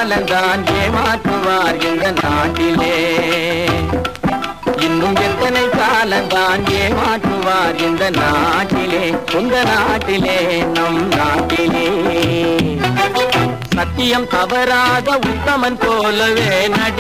காலந்தான் ஏமாற்றுவார் இந்த நாட்டிலே இன்னும் எத்தனை காலந்தான் ஏமாற்றுவார் இந்த நாட்டிலே உங்க நாட்டிலே நம் நாட்டிலே சத்தியம் தவறாத உத்தமன் போலவே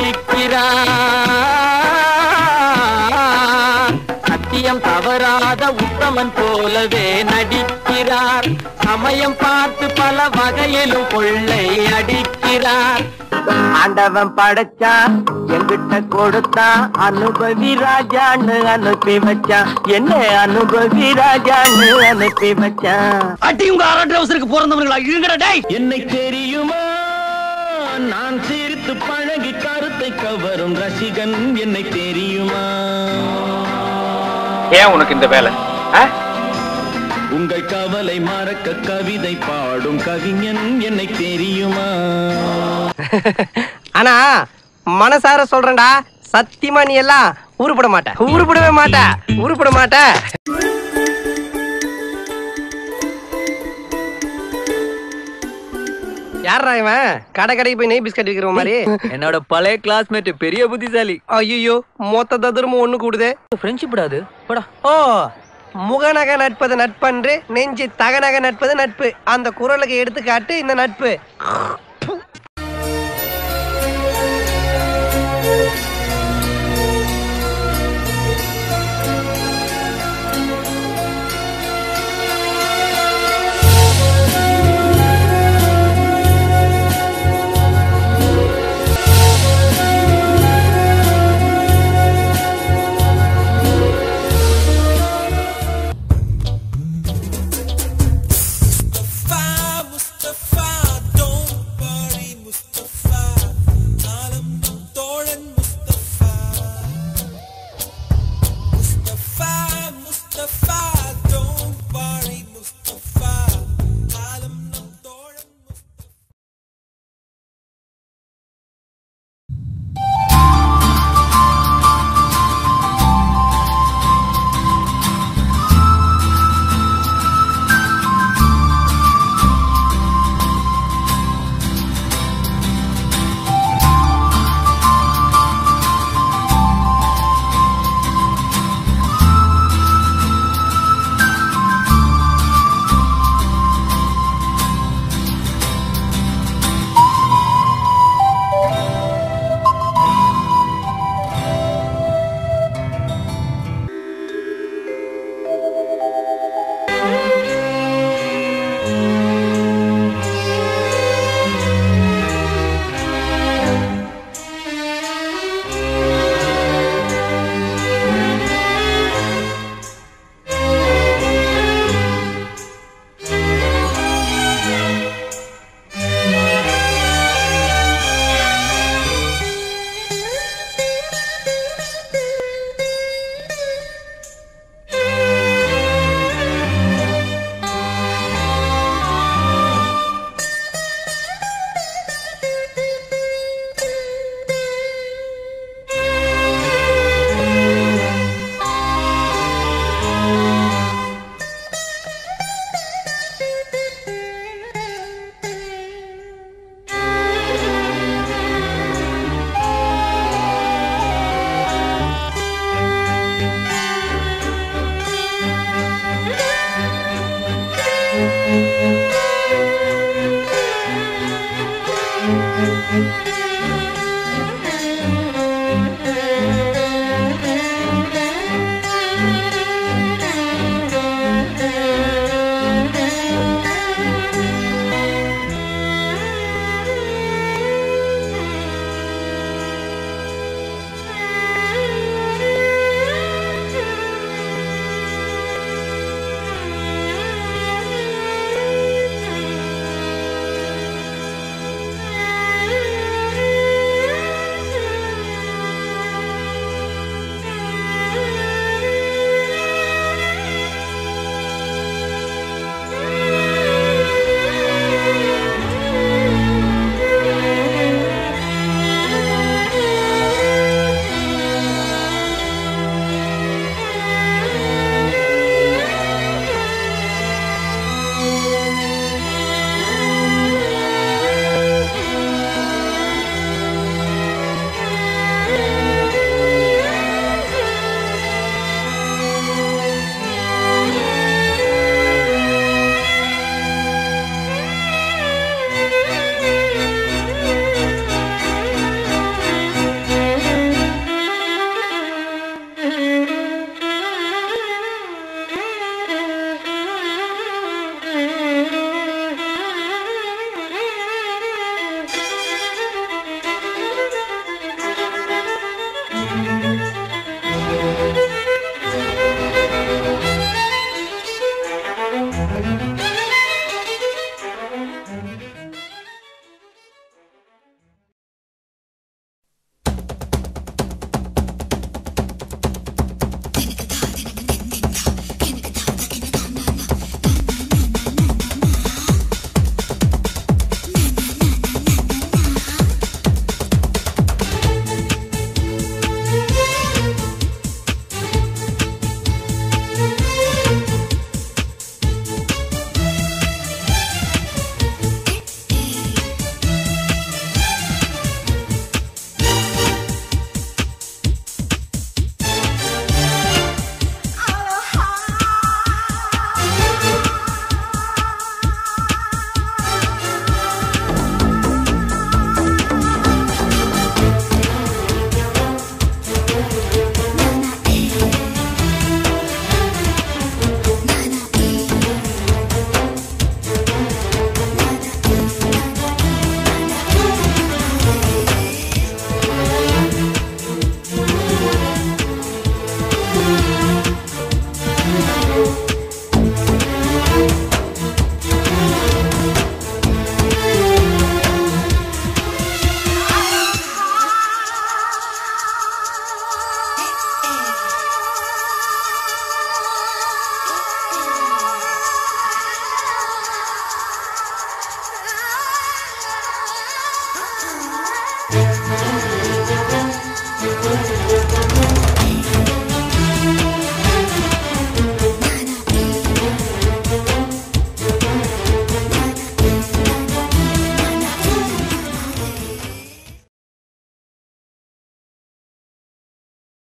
நடிக்கிறார் சத்தியம் தவறாத உத்தமன் போலவே நடிக்கிறார் சமயம் பார்த்து பல வகையிலும் கொள்ளை அடிக்கிறார் ஆண்டவன் படைச்சான் என்கிட்ட கொடுத்தான் அனுபவி ராஜான்னு அனுப்பி வச்சான் என்ன அனுபவி ராஜான்னு அனுப்பி வச்சான் அடி உங்க அரை ட்ரௌசருக்கு பிறந்தவங்களா இருங்கடா டேய் என்னை தெரியுமா நான் சிரித்து பழகி கருத்தை கவரும் ரசிகன் என்னை தெரியுமா ஏன் உனக்கு இந்த வேலை ஆ? உங்கள் கவலை மறக்க கவிதை பாடும் கவிஞன் என்னை தெரியுமா ஆனா மனசார சொல்றேன்டா சத்தியமா நீ எல்லாம் உருப்பட மாட்ட உருப்படவே மாட்ட உருப்பட மாட்ட யாரா இவன் கடை கடைக்கு போய் நெய் பிஸ்கட் விற்கிற மாதிரி என்னோட பழைய கிளாஸ்மேட் பெரிய புத்திசாலி ஐயோ மொத்த ததுரமும் ஒண்ணு கூடுதே ஃப்ரெண்ட்ஷிப் விடாது போடா ஓ முகநக நட்பது நட்பன்று நெஞ்சு தகநக நட்பது நட்பு அந்த குரலுக்கு எடுத்துக்காட்டு இந்த நட்பு Thank you.